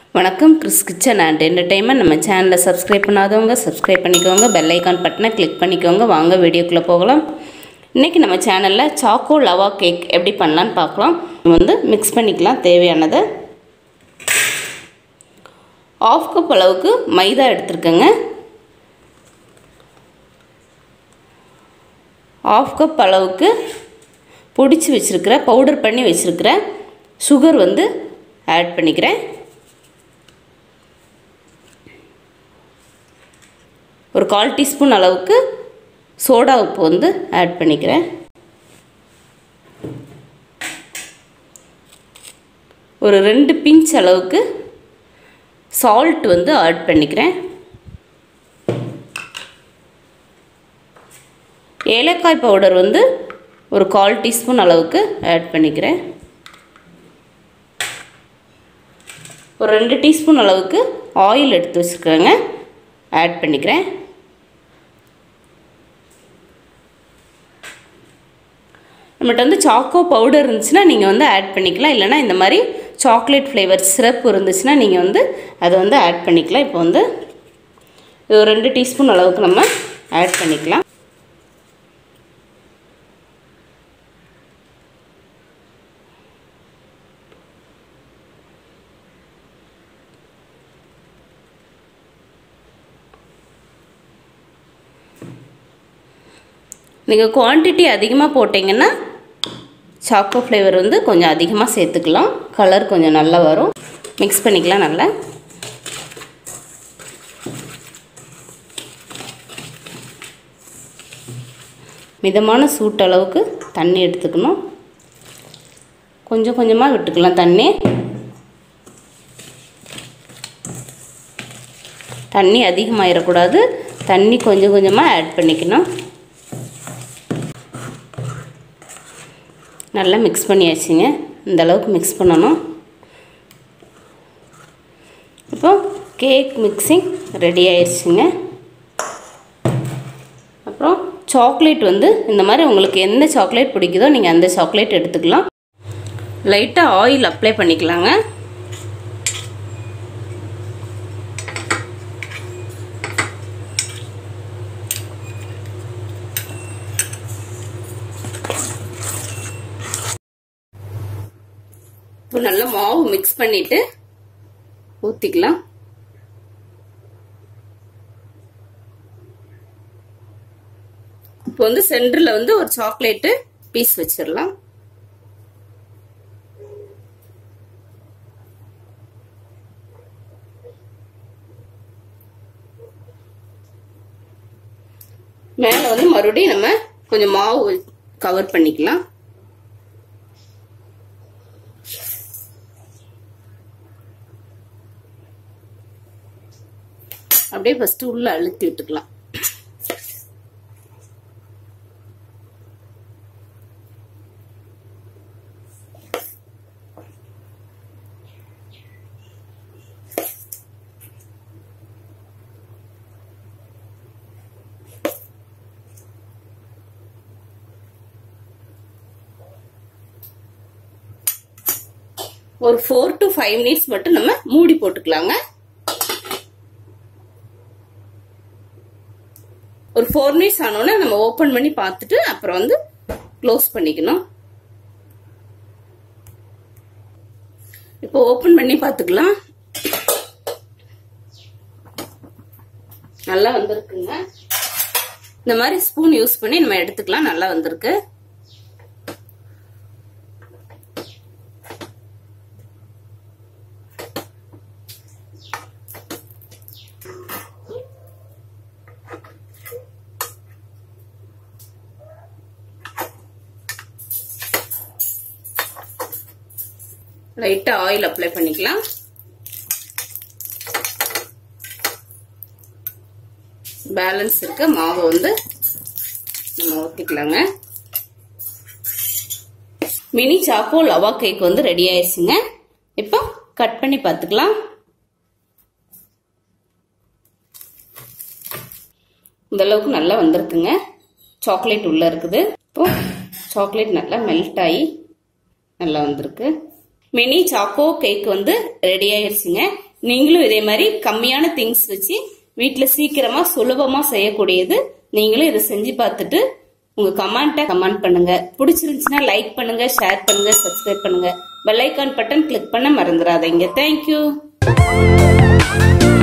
வணக்கம் Chris kitchen and entertainment நம்ம சேனலை சப்ஸ்கிரைப் பண்ணாதவங்க சப்ஸ்கிரைப் பண்ணிக்கோங்க பெல் ஐக்கான் பட்டனை கிளிக் பண்ணிக்கோங்க வாங்க வீடியோக்குள்ளே போகலாம் இன்றைக்கி நம்ம சேனலில் சாக்கோ லவா கேக் எப்படி பண்ணலான்னு பார்க்கலாம் நம்ம வந்து மிக்ஸ் பண்ணிக்கலாம் தேவையானதை ஆஃப் கப் அளவுக்கு மைதா எடுத்துருக்கேங்க ஆஃப் கப் அளவுக்கு பொடிச்சு வச்சுருக்கிற பவுடர் பண்ணி வச்சுருக்கிற சுகர் வந்து ஆட் பண்ணிக்கிறேன் ஒரு கால் டீஸ்பூன் அளவுக்கு சோடா உப்பு வந்து ஆட் பண்ணிக்கிறேன் ஒரு ரெண்டு பிஞ்ச் அளவுக்கு சால்ட் வந்து ஆட் பண்ணிக்கிறேன் ஏலக்காய் பவுடர் வந்து ஒரு கால் டீஸ்பூன் அளவுக்கு ஆட் பண்ணிக்கிறேன் ஒரு ரெண்டு டீஸ்பூன் அளவுக்கு ஆயில் எடுத்து வச்சுருக்கேங்க ஆட் பண்ணிக்கிறேன் நம்மகிட்ட வந்து சாக்கோ பவுடர் இருந்துச்சுன்னா நீங்கள் வந்து ஆட் பண்ணிக்கலாம் இல்லைனா இந்த மாதிரி சாக்லேட் ஃப்ளேவர் சிரப் இருந்துச்சுன்னா நீங்கள் வந்து அதை வந்து ஆட் பண்ணிக்கலாம் இப்போ வந்து இது ஒரு ரெண்டு டீஸ்பூன் அளவுக்கு நம்ம ஆட் பண்ணிக்கலாம் நீங்கள் குவான்டிட்டி அதிகமாக போட்டிங்கன்னா சாக்கோ ஃப்ளேவர் வந்து கொஞ்சம் அதிகமாக சேர்த்துக்கலாம் கலர் கொஞ்சம் நல்லா வரும் மிக்ஸ் பண்ணிக்கலாம் நல்லா மிதமான சூட்டளவுக்கு தண்ணி எடுத்துக்கணும் கொஞ்சம் கொஞ்சமாக விட்டுக்கலாம் தண்ணி தண்ணி அதிகமாகிடக்கூடாது தண்ணி கொஞ்சம் கொஞ்சமாக ஆட் பண்ணிக்கணும் நல்லா மிக்ஸ் பண்ணியாச்சுங்க இந்த அளவுக்கு மிக்ஸ் பண்ணணும் இப்போ கேக் மிக்சிங் ரெடி ஆயிடுச்சுங்க அப்புறம் சாக்லேட் வந்து இந்த மாதிரி உங்களுக்கு எந்த சாக்லேட் பிடிக்குதோ நீங்கள் அந்த சாக்லேட் எடுத்துக்கலாம் லைட்டாக ஆயில் அப்ளை பண்ணிக்கலாங்க இப்போ நல்லா மாவு மிக்ஸ் பண்ணிட்டு ஊற்றிக்கலாம் இப்போ வந்து சென்டரில் வந்து ஒரு சாக்லேட்டு பீஸ் வச்சிடலாம் மேலே வந்து மறுபடியும் நம்ம கொஞ்சம் மாவு கவர் பண்ணிக்கலாம் அப்படியே ஃபஸ்ட்டு உள்ளே அழுத்தி விட்டுக்கலாம் ஒரு ஃபோர் டு ஃபைவ் மினிட்ஸ் மட்டும் நம்ம மூடி போட்டுக்கலாங்க ஒரு ஃபோர் மினிட்ஸ் ஆனோடனே நம்ம ஓப்பன் பண்ணி பார்த்துட்டு அப்புறம் வந்து க்ளோஸ் பண்ணிக்கணும் இப்போ ஓப்பன் பண்ணி பார்த்துக்கலாம் நல்லா வந்திருக்குங்க இந்த மாதிரி ஸ்பூன் யூஸ் பண்ணி நம்ம எடுத்துக்கலாம் நல்லா வந்திருக்கு லைட்டாக ஆயில் அப்ளை பண்ணிக்கலாம் பேலன்ஸ் இருக்க மாவு வந்து நம்ம ஊற்றிக்கலாங்க மினி சாக்கோ லவா கேக் வந்து ரெடி ஆயிடுச்சுங்க இப்போ கட் பண்ணி பார்த்துக்கலாம் இந்த அளவுக்கு நல்லா வந்திருக்குங்க சாக்லேட் உள்ள இருக்குது இப்போ சாக்லேட் நல்லா மெல்ட் ஆகி நல்லா வந்திருக்கு மினி சாக்கோ கேக் வந்து ரெடி ஆயிடுச்சுங்க நீங்களும் இதே மாதிரி கம்மியான திங்ஸ் வச்சு வீட்டில் சீக்கிரமா சுலபமா செய்யக்கூடியது நீங்களும் இதை செஞ்சு பார்த்துட்டு உங்க கமெண்ட்டை கமெண்ட் பண்ணுங்க பிடிச்சிருந்துச்சுன்னா லைக் பண்ணுங்க ஷேர் பண்ணுங்க சப்ஸ்கிரைப் பண்ணுங்க பெல் ஐக்கான் பட்டன் கிளிக் பண்ண மறந்துடாதீங்க தேங்க்யூ